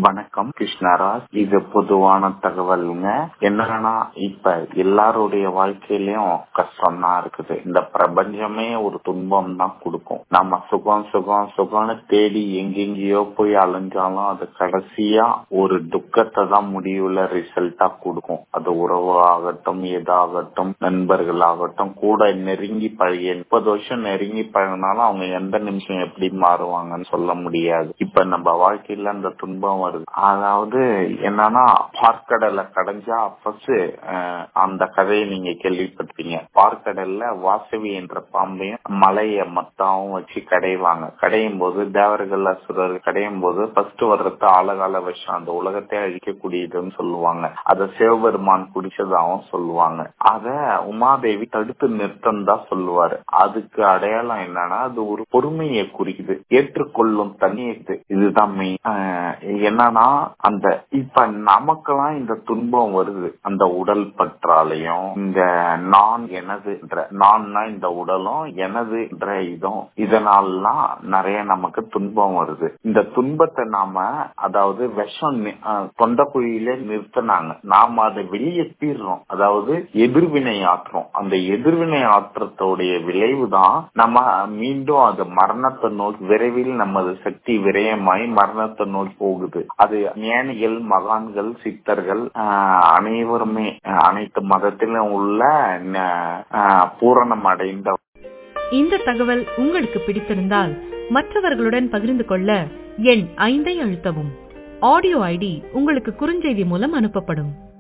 வணக்கம் கிருஷ்ணராஜ் இது பொதுவான தகவலுங்க என்னன்னா இப்ப எல்லாருடைய வாழ்க்கையிலயும் கஷ்டம் தான் இருக்குது இந்த பிரபஞ்சமே ஒரு துன்பம் தான் கொடுக்கும் நம்ம சுகம் சுகம் சுகம்னு தேடி எங்கெங்கேயோ போய் அலைஞ்சாலும் அது கடைசியா ஒரு துக்கத்தை தான் முடிவுல ரிசல்ட்டா கொடுக்கும் அது உறவு ஆகட்டும் எதாகட்டும் நண்பர்கள் ஆகட்டும் கூட நெருங்கி பழகிய முப்பது வருஷம் நெருங்கி பழகினாலும் அவங்க எந்த நிமிஷம் எப்படி மாறுவாங்கன்னு சொல்ல முடியாது இப்ப நம்ம வாழ்க்கையில அந்த துன்பம் வருது அதாவது என்னன்னா பார்க்கடலை கடைஞ்சா ஃபர்ஸ்ட் அந்த கதையை நீங்க கேள்விப்பட்டீங்க பார்க்கடல்ல வாசவி என்ற பாம்பையும் மலைய மத்தாவும் வச்சு கடைவாங்க கடையும் போது தேவர்கள் அசுரர் கடையும் போது ஃபர்ஸ்ட் வர்றது ஆழகால விஷம் அந்த உலகத்தை அழிக்கக்கூடியதுன்னு சொல்லுவாங்க அத சிவபெருமான் குடிச்சதாகவும் சொல்லுவாங்க அத உமாதேவி தடுத்து நிறுத்தம் தான் சொல்லுவாரு அதுக்கு அடையாளம் என்னன்னா அது ஒரு பொறுமையை குறிக்குது ஏற்றுக்கொள்ளும் தனியது இதுதான் மெயின் என்னன்னா அந்த இப்ப நமக்கெல்லாம் இந்த துன்பம் வருது அந்த உடல் பற்றாலையும் இந்த நான் எனது நான்னா இந்த உடலும் எனது என்ற இதும் இதனாலாம் நிறைய நமக்கு துன்பம் வருது இந்த துன்பத்தை நாம அதாவது விஷம் தொண்ட குழியில நிறுத்தினாங்க நாம அதை வெளியேற்றிடுறோம் அதாவது எதிர்வினை ஆற்றுறோம் அந்த எதிர்வினை ஆற்றத்தோடைய விளைவு தான் நம்ம மீண்டும் அது மரணத்தை நோக்கி விரைவில் நமது சக்தி விரயமாய் மரணத்தை நோக்கி போகுது அது ஞானிகள் மகான்கள் சித்தர்கள் அனைவருமே அனைத்து மதத்திலும் உள்ள பூரணம் அடைந்த இந்த தகவல் உங்களுக்கு பிடித்திருந்தால் மற்றவர்களுடன் பகிர்ந்து கொள்ள எண் ஐந்தை அழுத்தவும் ஆடியோ ஐடி உங்களுக்கு குறுஞ்செய்தி மூலம் அனுப்பப்படும்